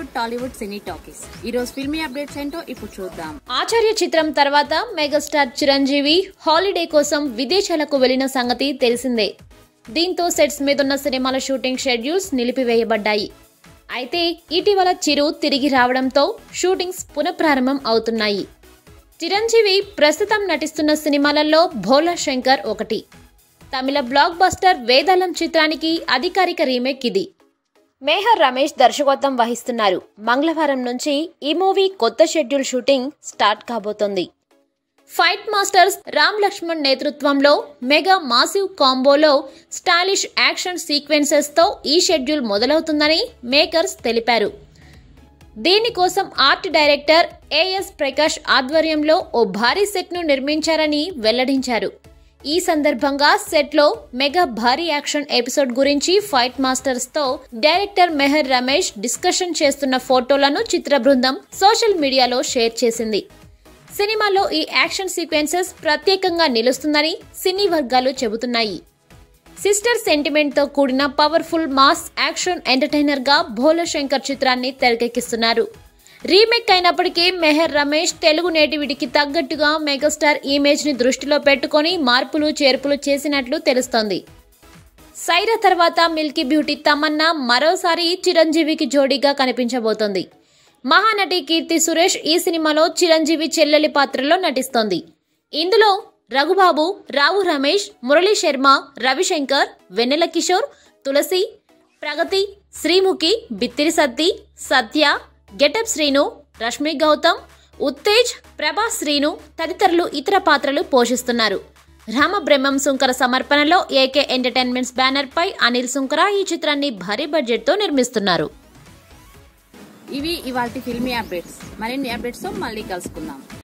బాలీవుడ్ టాలీవుడ్ సినీ talkies ఈ రోజు filmy updates ఏంటో ఇప్పుడు చూద్దాం ఆచార్య చిత్రం తర్వాత మెగాస్టార్ చిరంజీవి హాలిడే కోసం విదేశాలకు వెళ్లిన సంగతి తెలిసిందే దీంతో సెట్స్ మీదున్న సినిమాల షూటింగ్ షెడ్యూల్స్ నిలిపివేయబడ్డాయి అయితే ఇటీవల చిరు తిరిగి రావడంతో షూటింగ్స్ పునఃప్రారంభం అవుతున్నాయి చిరంజీవి ప్రస్తుతం నటిస్తున్న సినిమాలలో భోలా శంకర్ ఒకటి తమిళ బ్లాక్ బస్టర్ వేదాలం చిత్రానికి అధికారిక రీమేక్ ఇది మేహర్ రమేష్ దర్శకత్వం వహిస్తున్నారు మంగళవారం నుంచి ఈ మూవీ కొత్త షెడ్యూల్ షూటింగ్ స్టార్ట్ కాబోతోంది ఫైట్ మాస్టర్స్ రామ్ లక్ష్మణ్ నేతృత్వంలో మెగా మాసివ్ కాంబోలో స్టైలిష్ యాక్షన్ సీక్వెన్సెస్తో ఈ షెడ్యూల్ మొదలవుతుందని మేకర్స్ తెలిపారు దీనికోసం ఆర్ట్ డైరెక్టర్ ఏఎస్ ప్రకాష్ ఆధ్వర్యంలో ఓ భారీ సెట్ను నిర్మించారని వెల్లడించారు ఈ సందర్భంగా సెట్లో మెగా భారీ యాక్షన్ ఎపిసోడ్ గురించి ఫైట్ మాస్టర్స్ తో డైరెక్టర్ మెహర్ రమేష్ డిస్కషన్ చేస్తున్న ఫోటోలను చిత్ర బృందం సోషల్ మీడియాలో షేర్ చేసింది సినిమాలో ఈ యాక్షన్ సీక్వెన్సెస్ ప్రత్యేకంగా నిలుస్తుందని సినీ వర్గాలు చెబుతున్నాయి సిస్టర్ సెంటిమెంట్ తో కూడిన పవర్ఫుల్ మాస్ యాక్షన్ ఎంటర్టైనర్ గా భోలా శంకర్ చిత్రాన్ని తెరకెక్కిస్తున్నారు రీమేక్ అయినప్పటికీ మెహర్ రమేష్ తెలుగు నేటివిటికి తగ్గట్టుగా మెగాస్టార్ ఇమేజ్ ని దృష్టిలో పెట్టుకొని మార్పులు చేర్పులు చేసినట్లు తెలుస్తోంది సైరా తర్వాత మిల్కీ బ్యూటీ తమన్నా మరోసారి చిరంజీవికి జోడీగా కనిపించబోతోంది మహానటి కీర్తి సురేష్ ఈ సినిమాలో చిరంజీవి చెల్లెలి పాత్రలో నటిస్తోంది ఇందులో రఘుబాబు రావు రమేష్ మురళీ శర్మ రవిశంకర్ వెన్నెల కిషోర్ తులసి ప్రగతి శ్రీముఖి బిత్తిరి సత్తి సత్య గెటప్ శ్రీను రష్మి గౌతమ్ ఉత్తేజ్ ప్రభాస్ శ్రీను తదితరులు ఇతర పాత్రలు పోషిస్తున్నారు రామబ్రహ్మం సుంకర సమర్పణలో ఏకే ఎంటర్టైన్మెంట్స్ బ్యానర్ పై అనిల్ సుంకర ఈ చిత్రాన్ని భారీ బడ్జెట్ తో నిర్మిస్తున్నారు ఇవి ఇవాల్టి ఫిల్మీ అప్డేట్స్ మరిన్ని అప్డేట్స్ తో మళ్ళీ కలుసుకుందాం